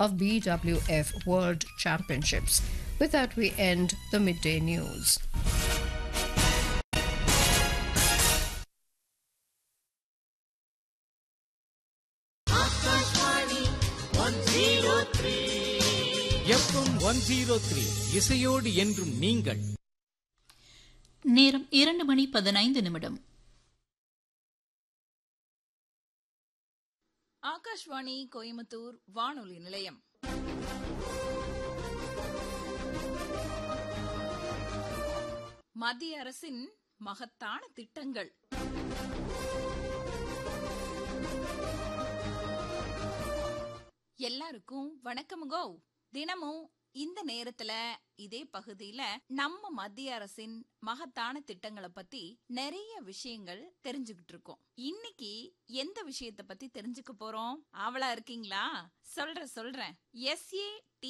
of BWF World Championships. With that, we end the midday news. FM one zero three இசையோடு என்றும் நீங்கள் நேரம் இரண்டு மணி பதினைந்து நிமிடம் ஆகாஷ்வாணி கோயம்புத்தூர் வானொலி நிலையம் மத்திய அரசின் மகத்தான திட்டங்கள் எல்லாருக்கும் வணக்கமுகோ தினமும் இந்த நேரத்துல இதே பகுதியில நம்ம மத்திய அரசின் மகத்தான திட்டங்களை பத்தி நிறைய விஷயங்கள் தெரிஞ்சுக்கிட்டு இருக்கோம் இன்னைக்கு எந்த விஷயத்தை பத்தி தெரிஞ்சுக்க போறோம் ஆவலா இருக்கீங்களா சொல்ற சொல்றேன் S A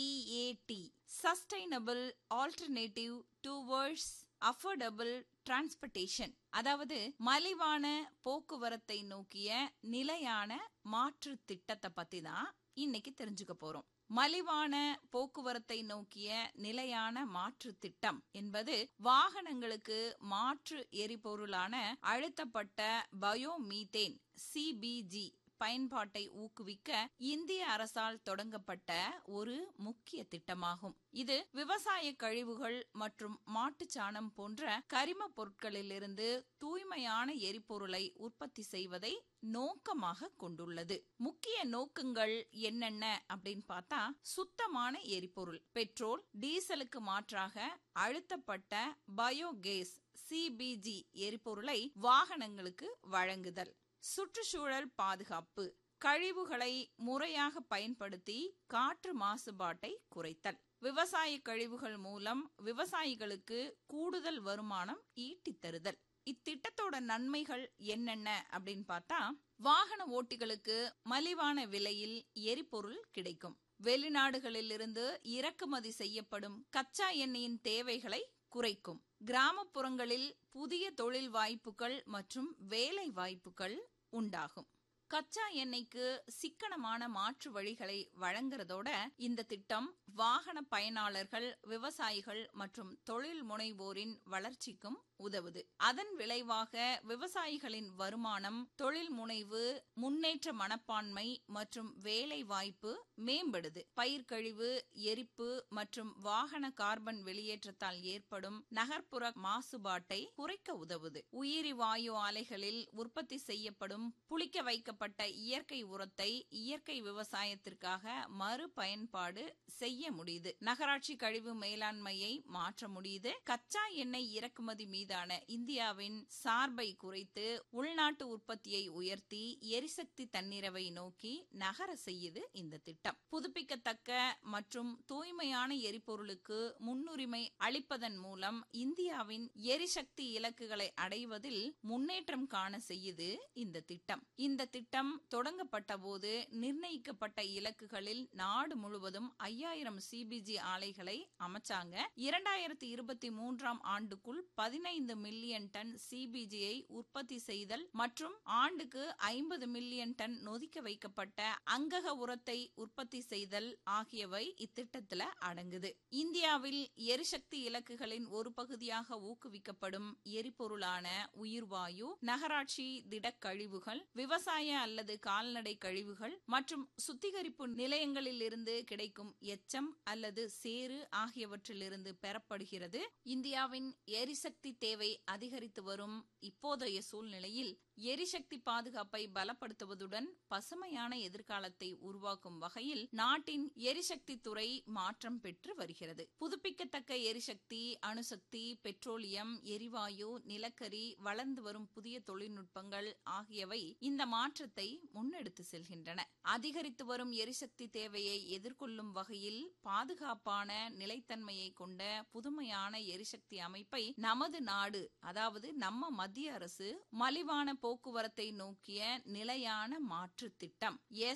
T A T sustainable alternative towards affordable transportation அதாவது மலிவான போக்குவரத்தை நோக்கிய நிலையான மாற்று திட்டத்தை பத்தி தான் இன்னைக்கு தெரிஞ்சுக்க போறோம் மலிவான போக்குவரத்தை நோக்கிய நிலையான மாற்று திட்டம் என்பது வாகனங்களுக்கு மாற்று எரிபொருளான அழுத்தப்பட்ட பயோமீத்தேன் சிபிஜி பயன்பாட்டை ஊக்குவிக்க இந்திய அரசால் தொடங்கப்பட்ட ஒரு முக்கிய திட்டமாகும் இது விவசாய கழிவுகள் மற்றும் மாட்டுச்சாணம் போன்ற கரிம பொருட்களிலிருந்து தூய்மையான எரிபொருளை உற்பத்தி செய்வதை நோக்கமாக கொண்டுள்ளது முக்கிய நோக்கங்கள் என்னென்ன அப்படின்னு பார்த்தா சுத்தமான எரிபொருள் பெட்ரோல் டீசலுக்கு மாற்றாக அழுத்தப்பட்ட பயோகேஸ் சிபிஜி எரிபொருளை வாகனங்களுக்கு வழங்குதல் சுற்றுச்சூழல் பாதுகாப்பு கழிவுகளை முறையாக பயன்படுத்தி காற்று மாசுபாட்டை குறைத்தல் விவசாய கழிவுகள் மூலம் விவசாயிகளுக்கு கூடுதல் வருமானம் ஈட்டித் தருதல் இத்திட்டத்தோட நன்மைகள் என்னென்ன அப்படின்னு பார்த்தா வாகன ஓட்டிகளுக்கு மலிவான விலையில் எரிபொருள் கிடைக்கும் வெளிநாடுகளிலிருந்து இறக்குமதி செய்யப்படும் கச்சா எண்ணெயின் தேவைகளை குறைக்கும் கிராமப்புறங்களில் புதிய தொழில் வாய்ப்புகள் மற்றும் வேலை வாய்ப்புகள் உண்டாகும் கச்சா எண்ணெய்க்கு சிக்கனமான மாற்று வழிகளை வழங்குறதோட இந்த திட்டம் வாகன பயனாளர்கள் விவசாயிகள் மற்றும் தொழில் முனைவோரின் வளர்ச்சிக்கும் உதவுது அதன் விளைவாக விவசாயிகளின் வருமானம் தொழில் முனைவு முன்னேற்ற மனப்பான்மை மற்றும் வேலை வாய்ப்பு மேம்படுது பயிர்க்கழிவு எரிப்பு மற்றும் வாகன கார்பன் வெளியேற்றத்தால் ஏற்படும் நகர்ப்புற மாசுபாட்டை குறைக்க உதவுது உயிரி வாயு ஆலைகளில் உற்பத்தி செய்யப்படும் புளிக்க வைக்கப்பட்ட இயற்கை உரத்தை இயற்கை விவசாயத்திற்காக மறு பயன்பாடு செய்ய முடியுது நகராட்சி கழிவு மேலாண்மையை மாற்ற முடியுது கச்சா எண்ணெய் இறக்குமதி மீதான இந்தியாவின் சார்பை குறைத்து உள்நாட்டு உற்பத்தியை உயர்த்தி எரிசக்தி தன்னிறவை நோக்கி நகர செய்யுது இந்த திட்டம் புதுப்பிக்கத்தக்க மற்றும் தூய்மையான எரிபொருளுக்கு முன்னுரிமை அளிப்பதன் மூலம் இந்தியாவின் எரிசக்தி இலக்குகளை அடைவதில் முன்னேற்றம் காண செய்யுது இந்த திட்டம் இந்த திட்டம் தொடங்கப்பட்ட போது நிர்ணயிக்கப்பட்ட இலக்குகளில் நாடு முழுவதும் ஐயாயிரம் சிபிஜி ஆலைகளை அமைச்சாங்க இரண்டாயிரத்தி இருபத்தி மூன்றாம் ஆண்டுக்குள் பதினைந்து மில்லியன் டன் சிபிஜியை உற்பத்தி செய்தல் மற்றும் ஆண்டுக்கு ஐம்பது மில்லியன் டன் நொதிக்க வைக்கப்பட்ட அங்கக உரத்தை உற்பத்தி செய்தல் ஆகியவை இத்திட்டத்தில் அடங்குது இந்தியாவில் எரிசக்தி இலக்குகளின் ஒரு பகுதியாக ஊக்குவிக்கப்படும் எரிபொருளான உயிர்வாயு நகராட்சி திடக்கழிவுகள் விவசாய அல்லது கால்நடை கழிவுகள் மற்றும் சுத்திகரிப்பு நிலையங்களில் இருந்து கிடைக்கும் எச்சம் அல்லது சேறு ஆகியவற்றிலிருந்து பெறப்படுகிறது இந்தியாவின் எரிசக்தி தேவை அதிகரித்து வரும் இப்போதைய சூழ்நிலையில் எரிசக்தி பாதுகாப்பை பலப்படுத்துவதுடன் பசுமையான எதிர்காலத்தை உருவாக்கும் வகையில் நாட்டின் எரிசக்தி துறை மாற்றம் பெற்று வருகிறது புதுப்பிக்கத்தக்க எரிசக்தி அணுசக்தி பெட்ரோலியம் எரிவாயு நிலக்கரி வளர்ந்து வரும் புதிய தொழில்நுட்பங்கள் ஆகியவை இந்த மாற்றத்தை முன்னெடுத்து செல்கின்றன அதிகரித்து வரும் எரிசக்தி தேவையை எதிர்கொள்ளும் வகையில் பாதுகாப்பான நிலைத்தன்மையை கொண்ட புதுமையான எரிசக்தி அமைப்பை நமது நாடு அதாவது நம்ம மத்திய அரசு மலிவான போக்குவரத்தை நோக்கிய நிலையான மாற்று திட்டம்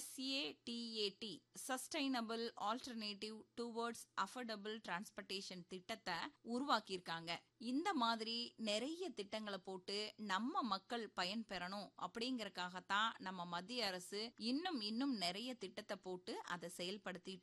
S A T A T sustainable alternative towards affordable transportation திட்டத்தை உருவாக்கியிருக்காங்க இந்த மாதிரி நிறைய திட்டங்களை போட்டு நம்ம மக்கள் பயன் பெறணும் அப்படிங்கறக்காகத்தான் நம்ம மத்திய அரசு இன்னும் இன்னும் நிறைய திட்டத்தை போட்டு அதை செயல்படுத்திட்டு